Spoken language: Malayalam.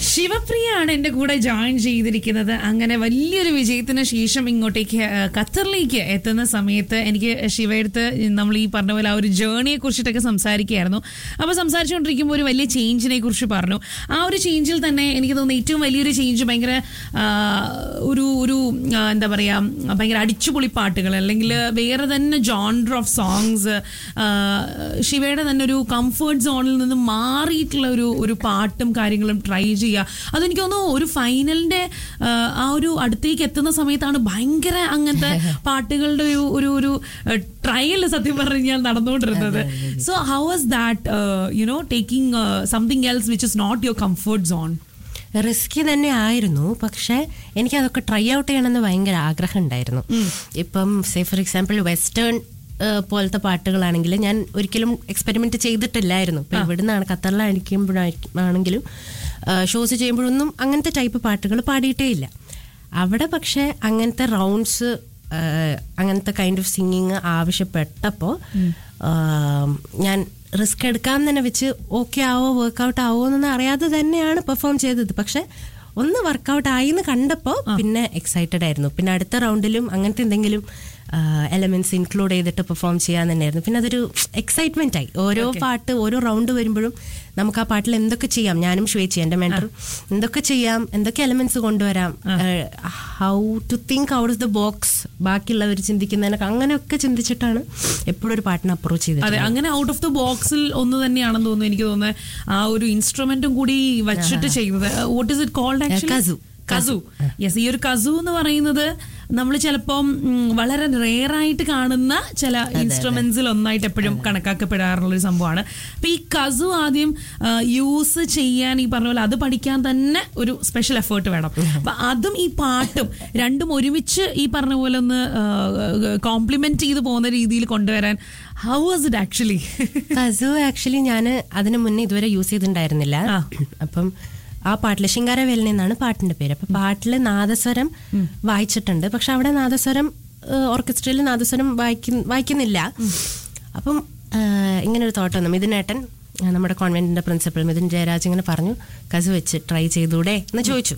ശിവപ്രിയാണ് എന്റെ കൂടെ ജോയിൻ ചെയ്തിരിക്കുന്നത് അങ്ങനെ വലിയൊരു വിജയത്തിന് ശേഷം ഇങ്ങോട്ടേക്ക് ആ, ഖത്തറിലേക്ക് എത്തുന്ന സമയത്ത് എനിക്ക് ശിവയെടുത്ത് നമ്മൾ ഈ പറഞ്ഞ പോലെ ആ ഒരു ജേണിയെ കുറിച്ചിട്ടൊക്കെ സംസാരിക്കുകയായിരുന്നു അപ്പോൾ സംസാരിച്ചുകൊണ്ടിരിക്കുമ്പോൾ ഒരു വലിയ ചേഞ്ചിനെ കുറിച്ച് പറഞ്ഞു ആ ഒരു ചേഞ്ചിൽ തന്നെ എനിക്ക് തോന്നുന്നു ഏറ്റവും വലിയൊരു ചേഞ്ച് ഭയങ്കര ആ, ഒരു ഒരു ആ, എന്താ പറയുക ഭയങ്കര അടിച്ചുപൊളി പാട്ടുകൾ അല്ലെങ്കിൽ വേറെ തന്നെ ജോൺഡർ ഓഫ് സോങ്സ് ശിവയുടെ തന്നെ ഒരു കംഫർട്ട് സോണിൽ നിന്ന് മാറിയിട്ടുള്ള ഒരു ഒരു പാട്ടും കാര്യങ്ങളും ട്രൈ ചെയ്യുക അതെനിക്ക് തോന്നുന്നു ഒരു ഫൈനലിന്റെ ആ, ആ ഒരു അടുത്തേക്ക് എത്തുന്ന സമയത്താണ് ഭയങ്കര അങ്ങനത്തെ പാട്ടുകളുടെ ഒരു ഒരു ഒരു ട്രയൽ സത്യം പറഞ്ഞു കഴിഞ്ഞാൽ നടന്നുകൊണ്ടിരുന്നത് so how was that you know taking something else which is not your comfort zone risky തന്നെ ആയിരുന്നു പക്ഷേ എനിക്ക് അതൊക്കെ ട്രൈ ഔട്ട് ചെയ്യണമെന്ന് ഭയങ്കര ആഗ്രഹം ഉണ്ടായിരുന്നു ഇപ്പം സേ ഫോർ എക്സാമ്പിൾ വെസ്റ്റേൺ പോലത്തെ പാട്ടുകളാണെങ്കിൽ ഞാൻ ഒരിക്കലും എക്സ്പെരിമെന്റ് ചെയ്തിട്ടില്ലായിരുന്നു ഇപ്പം ഇവിടുന്നാണ് ഖത്തറിലായിരിക്കുമ്പോഴാണെങ്കിലും ഷോസ് ചെയ്യുമ്പോഴൊന്നും അങ്ങനത്തെ ടൈപ്പ് പാട്ടുകൾ പാടിയിട്ടേ ഇല്ല അവിടെ പക്ഷേ അങ്ങനത്തെ റൗണ്ട്സ് അങ്ങനത്തെ കൈൻഡ് ഓഫ് സിംഗിങ് ആവശ്യപ്പെട്ടപ്പോൾ ഞാൻ റിസ്ക് എടുക്കാൻ തന്നെ വെച്ച് ഓക്കെ ആവോ വർക്കൗട്ട് ആവോ എന്നൊന്നും അറിയാതെ തന്നെയാണ് പെർഫോം ചെയ്തത് പക്ഷെ ഒന്ന് വർക്കൗട്ട് ആയി എന്ന് കണ്ടപ്പോൾ പിന്നെ എക്സൈറ്റഡ് ആയിരുന്നു പിന്നെ അടുത്ത റൗണ്ടിലും അങ്ങനത്തെ എന്തെങ്കിലും എലമെന്റ്സ് ഇൻക്ലൂഡ് ചെയ്തിട്ട് പെർഫോം ചെയ്യാൻ തന്നെയായിരുന്നു പിന്നെ അതൊരു എക്സൈറ്റ്മെന്റ് ആയി ഓരോ പാട്ട് ഓരോ റൗണ്ട് വരുമ്പോഴും നമുക്ക് ആ പാട്ടിൽ എന്തൊക്കെ ചെയ്യാം ഞാനും ശ്വേച്ചി എൻ്റെ മെൻറ്റർ എന്തൊക്കെ ചെയ്യാം എന്തൊക്കെ എലമെന്റ്സ് കൊണ്ടുവരാം how to think out of the box ബാക്കിയുള്ളവർ ചിന്തിക്കുന്നതിനൊക്കെ അങ്ങനെയൊക്കെ ചിന്തിച്ചിട്ടാണ് എപ്പോഴും ഒരു പാട്ടിനെ അപ്രോച്ച് ചെയ്തത് അതെ അങ്ങനെ ഔട്ട് ഓഫ് ദ ബോക്സിൽ ഒന്ന് തന്നെയാണെന്ന് തോന്നുന്നു എനിക്ക് തോന്നുന്നത് ആ ഒരു ഇൻസ്ട്രുമെന്റും കൂടി വച്ചിട്ട് ചെയ്യുന്നത് what is it called kazoo. Kazoo yes ഈ ഒരു കസു എന്ന് പറയുന്നത് നമ്മൾ ചിലപ്പം ഉം, വളരെ റെയർ ആയിട്ട് കാണുന്ന ചില ഇൻസ്ട്രുമെന്റ്സിൽ ഒന്നായിട്ട് എപ്പോഴും കണക്കാക്കപ്പെടാറുള്ള ഒരു സംഭവമാണ് അപ്പൊ ഈ കസു ആദ്യം യൂസ് ചെയ്യാൻ ഈ പറഞ്ഞ പോലെ അത് പഠിക്കാൻ തന്നെ ഒരു സ്പെഷ്യൽ എഫേർട്ട് വേണം അപ്പൊ അതും ഈ പാട്ടും രണ്ടും ഒരുമിച്ച് ഈ പറഞ്ഞ പോലെ ഒന്ന് കോംപ്ലിമെന്റ് ചെയ്ത് പോകുന്ന രീതിയിൽ കൊണ്ടുവരാൻ how was it actually kazoo actually ഞാൻ അതിന് മുന്നേ ഇതുവരെ യൂസ് ചെയ്തിട്ടുണ്ടായിരുന്നില്ല ആ. അപ്പം ആ പാട്ടില് ശിങ്കാരവേലന എന്നാണ് പാട്ടിന്റെ പേര് അപ്പൊ പാട്ടില് നാദസ്വരം വായിച്ചിട്ടുണ്ട് പക്ഷെ അവിടെ നാദസ്വരം ഓർക്കസ്ട്രയിൽ നാദസ്വരം വായിക്കുന്ന വായിക്കുന്നില്ല അപ്പം ആ, ഇങ്ങനെ ഒരു തോട്ടം വന്നു മിഥുനേട്ടൻ ആ, നമ്മുടെ കോൺവെന്റിന്റെ പ്രിൻസിപ്പൽ മിഥുൻ ജയരാജ് ഇങ്ങനെ പറഞ്ഞു കസു വെച്ച് ട്രൈ ചെയ്തൂടെ എന്ന് ചോദിച്ചു